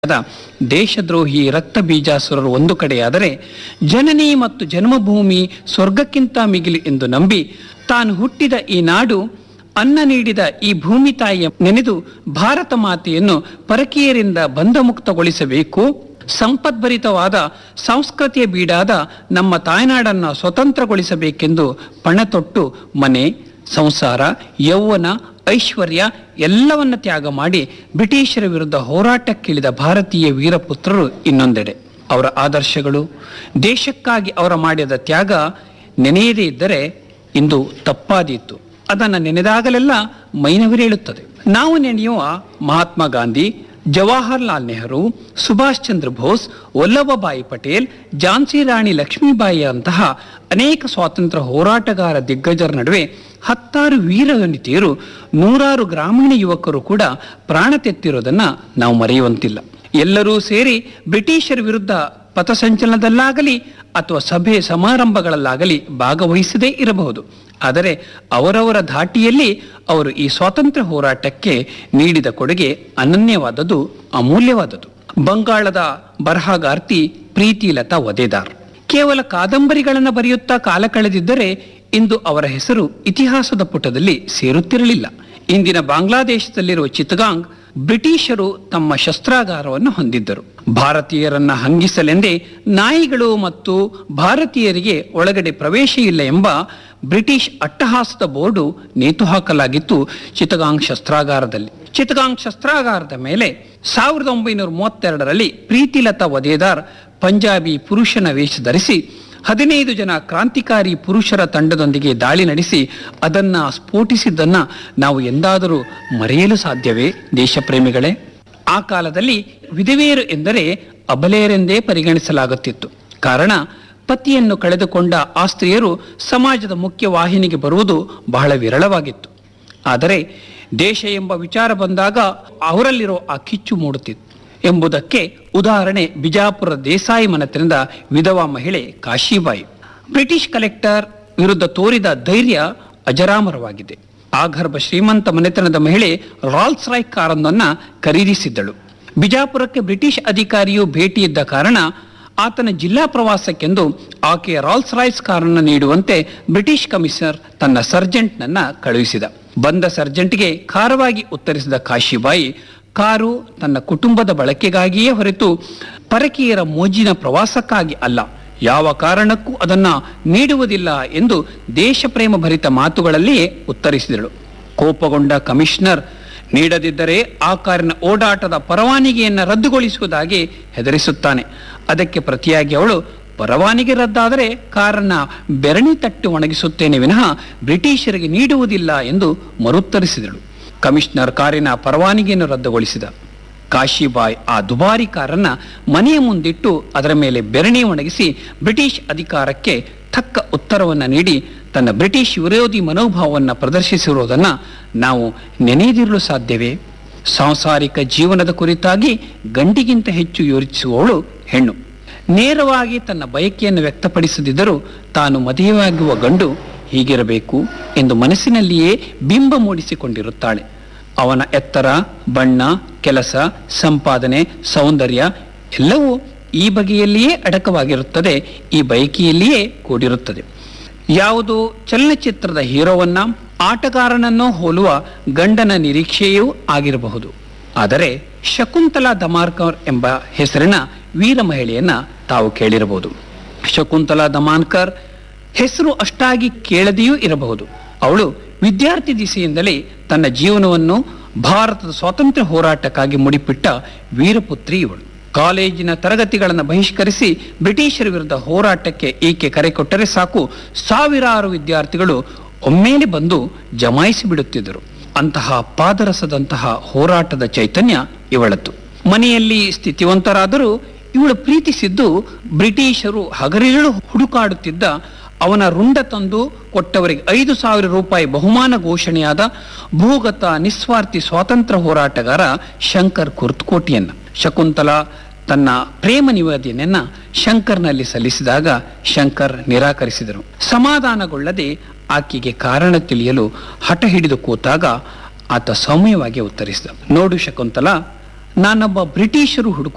ಆದ ದೇಶದ್ರೋಹಿ ರಕ್ತ ಬೀಜಾಸುರರು ಒಂದು ಕಡೆಯಾದರೆ ಜನನಿ ಮತ್ತು ಜನ್ಮಭೂಮಿ ಸ್ವರ್ಗಕ್ಕಿಂತ ಮಿಗಿಲು ಎಂದು ನಂಬಿ ತಾನು ಹುಟ್ಟಿದ ಈ ನಾಡು ಅನ್ನ ನೀಡಿದ ಈ ಭೂಮಿ ತಾಯಿಯ ನೆನೆದು ಭಾರತ ಮಾತೆಯನ್ನು ಪರಕೀಯರಿಂದ ಬಂಧಮುಕ್ತಗೊಳಿಸಬೇಕು ಸಂಪದ್ಭರಿತವಾದ ಸಂಸ್ಕೃತಿಯ ಬೀಡಾದ ನಮ್ಮ ತಾಯ್ನಾಡನ್ನು ಸ್ವತಂತ್ರಗೊಳಿಸಬೇಕೆಂದು ಪಣತೊಟ್ಟು ಮನೆ ಸಂಸಾರ ಯೌವನ ಐಶ್ವರ್ಯ ಎಲ್ಲವನ್ನ ತ್ಯಾಗ ಮಾಡಿ ಬ್ರಿಟಿಷರ ವಿರುದ್ಧ ಹೋರಾಟಕ್ಕಿಳಿದ ಭಾರತೀಯ ವೀರಪುತ್ರರು ಇನ್ನೊಂದೆಡೆ ಅವರ ಆದರ್ಶಗಳು ದೇಶಕ್ಕಾಗಿ ಅವರ ಮಾಡಿದ ತ್ಯಾಗ ನೆನೆಯದೇ ಇದ್ದರೆ ಇಂದು ತಪ್ಪಾದೀತು ಅದನ್ನು ನೆನೆದಾಗಲೆಲ್ಲ ಮೈನವಿರೇಳುತ್ತದೆ ನಾವು ನೆನೆಯುವ ಮಹಾತ್ಮ ಗಾಂಧಿ ಜವಾಹರ್ಲಾಲ್ ನೆಹರು ಸುಭಾಷ್ ಚಂದ್ರ ಬೋಸ್ ವಲ್ಲಭಭಾಯಿ ಪಟೇಲ್ ಝಾನ್ಸಿ ರಾಣಿ ಲಕ್ಷ್ಮೀಬಾಯಿ ಅಂತಹ ಅನೇಕ ಸ್ವಾತಂತ್ರ್ಯ ಹೋರಾಟಗಾರ ದಿಗ್ಗಜರ ನಡುವೆ ಹತ್ತಾರು ವೀರವನಿತೆಯರು ನೂರಾರು ಗ್ರಾಮೀಣ ಯುವಕರು ಕೂಡ ಪ್ರಾಣ ತೆತ್ತಿರೋದನ್ನ ನಾವು ಮರೆಯುವಂತಿಲ್ಲ ಎಲ್ಲರೂ ಸೇರಿ ಬ್ರಿಟಿಷರ ವಿರುದ್ಧ ಪಥಸಂಚಲನದಲ್ಲಾಗಲಿ ಅಥವಾ ಸಭೆ ಸಮಾರಂಭಗಳಲ್ಲಾಗಲಿ ಭಾಗವಹಿಸದೇ ಇರಬಹುದು ಆದರೆ ಅವರವರ ಧಾಟಿಯಲ್ಲಿ ಅವರು ಈ ಸ್ವಾತಂತ್ರ್ಯ ಹೋರಾಟಕ್ಕೆ ನೀಡಿದ ಕೊಡುಗೆ ಅನನ್ಯವಾದದ್ದು ಅಮೂಲ್ಯವಾದದ್ದು ಬಂಗಾಳದ ಬರಹಗಾರ್ತಿ ಪ್ರೀತಿಲತಾ ವದೇದಾರ್ ಕೇವಲ ಕಾದಂಬರಿಗಳನ್ನು ಬರೆಯುತ್ತಾ ಕಾಲ ಕಳೆದಿದ್ದರೆ ಇಂದು ಅವರ ಹೆಸರು ಇತಿಹಾಸದ ಪುಟದಲ್ಲಿ ಸೇರುತ್ತಿರಲಿಲ್ಲ ಇಂದಿನ ಬಾಂಗ್ಲಾದೇಶದಲ್ಲಿರುವ ಚಿತ್ತಗಾಂಗ್ ಬ್ರಿಟಿಷರು ತಮ್ಮ ಶಸ್ತ್ರಾಗಾರವನ್ನು ಹೊಂದಿದ್ದರು ಭಾರತೀಯರನ್ನ ಹಂಗಿಸಲೆಂದೇ ನಾಯಿಗಳು ಮತ್ತು ಭಾರತೀಯರಿಗೆ ಒಳಗಡೆ ಪ್ರವೇಶ ಇಲ್ಲ ಎಂಬ ಬ್ರಿಟಿಷ್ ಅಟ್ಟಹಾಸದ ಬೋರ್ಡು ನೇತು ಹಾಕಲಾಗಿತ್ತು ಚಿತ್ತಗಾಂಗ್ ಶಸ್ತ್ರಾಗಾರದಲ್ಲಿ ಚಿತ್ತಗಾಂಗ್ ಶಸ್ತ್ರಾಗಾರದ ಮೇಲೆ ಸಾವಿರದ ಒಂಬೈನೂರ ಮೂವತ್ತೆರಡರಲ್ಲಿ ಪ್ರೀತಿಲತಾ ವದೇದಾರ್ ಪಂಜಾಬಿ ಪುರುಷನ ವೇಷ ಧರಿಸಿ ಹದಿನೈದು ಜನ ಕ್ರಾಂತಿಕಾರಿ ಪುರುಷರ ತಂಡದೊಂದಿಗೆ ದಾಳಿ ನಡೆಸಿ ಅದನ್ನ ಸ್ಫೋಟಿಸಿದ್ದನ್ನ ನಾವು ಎಂದಾದರೂ ಮರೆಯಲು ಸಾಧ್ಯವೇ ದೇಶಪ್ರೇಮಿಗಳೇ ಆ ಕಾಲದಲ್ಲಿ ವಿಧವೆಯರು ಎಂದರೆ ಅಬಲೆಯರೆಂದೇ ಪರಿಗಣಿಸಲಾಗುತ್ತಿತ್ತು ಕಾರಣ ಪತಿಯನ್ನು ಕಳೆದುಕೊಂಡ ಆ ಸ್ತ್ರೀಯರು ಸಮಾಜದ ಮುಖ್ಯ ವಾಹಿನಿಗೆ ಬರುವುದು ಬಹಳ ವಿರಳವಾಗಿತ್ತು ಆದರೆ ದೇಶ ಎಂಬ ವಿಚಾರ ಬಂದಾಗ ಅವರಲ್ಲಿರೋ ಆ ಕಿಚ್ಚು ಮೂಡುತ್ತಿತ್ತು ಎಂಬುದಕ್ಕೆ ಉದಾಹರಣೆ ಬಿಜಾಪುರ ದೇಸಾಯಿ ಮನೆತನದ ವಿಧವಾ ಮಹಿಳೆ ಕಾಶಿಬಾಯಿ ಬ್ರಿಟಿಷ್ ಕಲೆಕ್ಟರ್ ವಿರುದ್ಧ ತೋರಿದ ಧೈರ್ಯ ಅಜರಾಮರವಾಗಿದೆ ಆಗರ್ಭ ಶ್ರೀಮಂತ ಮನೆತನದ ಮಹಿಳೆ ರಾಲ್ಸ್ ರಾಯ್ ಕಾರೊಂದನ್ನ ಖರೀದಿಸಿದ್ದಳು ಬಿಜಾಪುರಕ್ಕೆ ಬ್ರಿಟಿಷ್ ಅಧಿಕಾರಿಯು ಭೇಟಿಯಿದ್ದ ಕಾರಣ ಆತನ ಜಿಲ್ಲಾ ಪ್ರವಾಸಕ್ಕೆಂದು ಆಕೆಯ ರಾಲ್ಸ್ ರಾಯ್ಸ್ ಕಾರನ್ನು ನೀಡುವಂತೆ ಬ್ರಿಟಿಷ್ ಕಮಿಷನರ್ ತನ್ನ ಸರ್ಜೆಂಟ್ನನ್ನ ಕಳುಹಿಸಿದ ಬಂದ ಸರ್ಜೆಂಟ್ಗೆ ಖಾರವಾಗಿ ಉತ್ತರಿಸಿದ ಕಾಶಿಬಾಯಿ ಕಾರು ತನ್ನ ಕುಟುಂಬದ ಬಳಕೆಗಾಗಿಯೇ ಹೊರತು ಪರಕೀಯರ ಮೋಜಿನ ಪ್ರವಾಸಕ್ಕಾಗಿ ಅಲ್ಲ ಯಾವ ಕಾರಣಕ್ಕೂ ಅದನ್ನ ನೀಡುವುದಿಲ್ಲ ಎಂದು ದೇಶಪ್ರೇಮ ಭರಿತ ಮಾತುಗಳಲ್ಲಿಯೇ ಉತ್ತರಿಸಿದಳು ಕೋಪಗೊಂಡ ಕಮಿಷನರ್ ನೀಡದಿದ್ದರೆ ಆ ಕಾರಿನ ಓಡಾಟದ ಪರವಾನಗಿಯನ್ನು ರದ್ದುಗೊಳಿಸುವುದಾಗಿ ಹೆದರಿಸುತ್ತಾನೆ ಅದಕ್ಕೆ ಪ್ರತಿಯಾಗಿ ಅವಳು ಪರವಾನಗಿ ರದ್ದಾದರೆ ಕಾರನ್ನ ಬೆರಣಿ ತಟ್ಟು ಒಣಗಿಸುತ್ತೇನೆ ವಿನಃ ಬ್ರಿಟಿಷರಿಗೆ ನೀಡುವುದಿಲ್ಲ ಎಂದು ಮರುತ್ತರಿಸಿದಳು ಕಮಿಷನರ್ ಕಾರಿನ ಪರವಾನಗಿಯನ್ನು ರದ್ದುಗೊಳಿಸಿದ ಕಾಶಿಬಾಯ್ ಆ ದುಬಾರಿ ಕಾರನ್ನ ಮನೆಯ ಮುಂದಿಟ್ಟು ಅದರ ಮೇಲೆ ಬೆರಣಿ ಒಣಗಿಸಿ ಬ್ರಿಟಿಷ್ ಅಧಿಕಾರಕ್ಕೆ ತಕ್ಕ ಉತ್ತರವನ್ನು ನೀಡಿ ತನ್ನ ಬ್ರಿಟಿಷ್ ವಿರೋಧಿ ಮನೋಭಾವವನ್ನು ಪ್ರದರ್ಶಿಸಿರುವುದನ್ನ ನಾವು ನೆನೆಯದಿರಲು ಸಾಧ್ಯವೇ ಸಾಂಸಾರಿಕ ಜೀವನದ ಕುರಿತಾಗಿ ಗಂಡಿಗಿಂತ ಹೆಚ್ಚು ಯೋಚಿಸುವವಳು ಹೆಣ್ಣು ನೇರವಾಗಿ ತನ್ನ ಬಯಕೆಯನ್ನು ವ್ಯಕ್ತಪಡಿಸದಿದ್ದರೂ ತಾನು ಮದುವೆಯಾಗುವ ಗಂಡು ಹೀಗಿರಬೇಕು ಎಂದು ಮನಸ್ಸಿನಲ್ಲಿಯೇ ಬಿಂಬ ಮೂಡಿಸಿಕೊಂಡಿರುತ್ತಾಳೆ ಅವನ ಎತ್ತರ ಬಣ್ಣ ಕೆಲಸ ಸಂಪಾದನೆ ಸೌಂದರ್ಯ ಎಲ್ಲವೂ ಈ ಬಗೆಯಲ್ಲಿಯೇ ಅಡಕವಾಗಿರುತ್ತದೆ ಈ ಬಯಕೆಯಲ್ಲಿಯೇ ಕೂಡಿರುತ್ತದೆ ಯಾವುದು ಚಲನಚಿತ್ರದ ಹೀರೋವನ್ನ ಆಟಗಾರನನ್ನೋ ಹೋಲುವ ಗಂಡನ ನಿರೀಕ್ಷೆಯೂ ಆಗಿರಬಹುದು ಆದರೆ ಶಕುಂತಲಾ ದಮಾರ್ಕರ್ ಎಂಬ ಹೆಸರಿನ ವೀರ ಮಹಿಳೆಯನ್ನ ತಾವು ಕೇಳಿರಬಹುದು ಶಕುಂತಲಾ ದಮಾನ್ಕರ್ ಹೆಸರು ಅಷ್ಟಾಗಿ ಕೇಳದೆಯೂ ಇರಬಹುದು ಅವಳು ವಿದ್ಯಾರ್ಥಿ ದಿಸೆಯಿಂದಲೇ ತನ್ನ ಜೀವನವನ್ನು ಭಾರತದ ಸ್ವಾತಂತ್ರ್ಯ ಹೋರಾಟಕ್ಕಾಗಿ ಮುಡಿಪಿಟ್ಟ ವೀರಪುತ್ರಿ ಇವಳು ಕಾಲೇಜಿನ ತರಗತಿಗಳನ್ನು ಬಹಿಷ್ಕರಿಸಿ ಬ್ರಿಟಿಷರ ವಿರುದ್ಧ ಹೋರಾಟಕ್ಕೆ ಈಕೆ ಕರೆ ಕೊಟ್ಟರೆ ಸಾಕು ಸಾವಿರಾರು ವಿದ್ಯಾರ್ಥಿಗಳು ಒಮ್ಮೆಲೆ ಬಂದು ಜಮಾಯಿಸಿ ಬಿಡುತ್ತಿದ್ದರು ಅಂತಹ ಪಾದರಸದಂತಹ ಹೋರಾಟದ ಚೈತನ್ಯ ಇವಳದ್ದು ಮನೆಯಲ್ಲಿ ಸ್ಥಿತಿವಂತರಾದರೂ ಇವಳು ಪ್ರೀತಿಸಿದ್ದು ಬ್ರಿಟಿಷರು ಹಗರಿರಳು ಹುಡುಕಾಡುತ್ತಿದ್ದ ಅವನ ರುಂಡ ತಂದು ಕೊಟ್ಟವರಿಗೆ ಐದು ಸಾವಿರ ರೂಪಾಯಿ ಬಹುಮಾನ ಘೋಷಣೆಯಾದ ಭೂಗತ ನಿಸ್ವಾರ್ಥಿ ಸ್ವಾತಂತ್ರ್ಯ ಹೋರಾಟಗಾರ ಶಂಕರ್ ಕುರ್ತಕೋಟಿಯನ್ನ ಶಕುಂತಲಾ ತನ್ನ ಪ್ರೇಮ ನಿವೇದನೆಯನ್ನ ಶಂಕರ್ನಲ್ಲಿ ಸಲ್ಲಿಸಿದಾಗ ಶಂಕರ್ ನಿರಾಕರಿಸಿದರು ಸಮಾಧಾನಗೊಳ್ಳದೆ ಆಕೆಗೆ ಕಾರಣ ತಿಳಿಯಲು ಹಠ ಹಿಡಿದು ಕೂತಾಗ ಆತ ಸೌಮ್ಯವಾಗಿ ಉತ್ತರಿಸಿದ ನೋಡು ಶಕುಂತಲಾ ನಾನೊಬ್ಬ ಬ್ರಿಟಿಷರು ಹುಡುಕು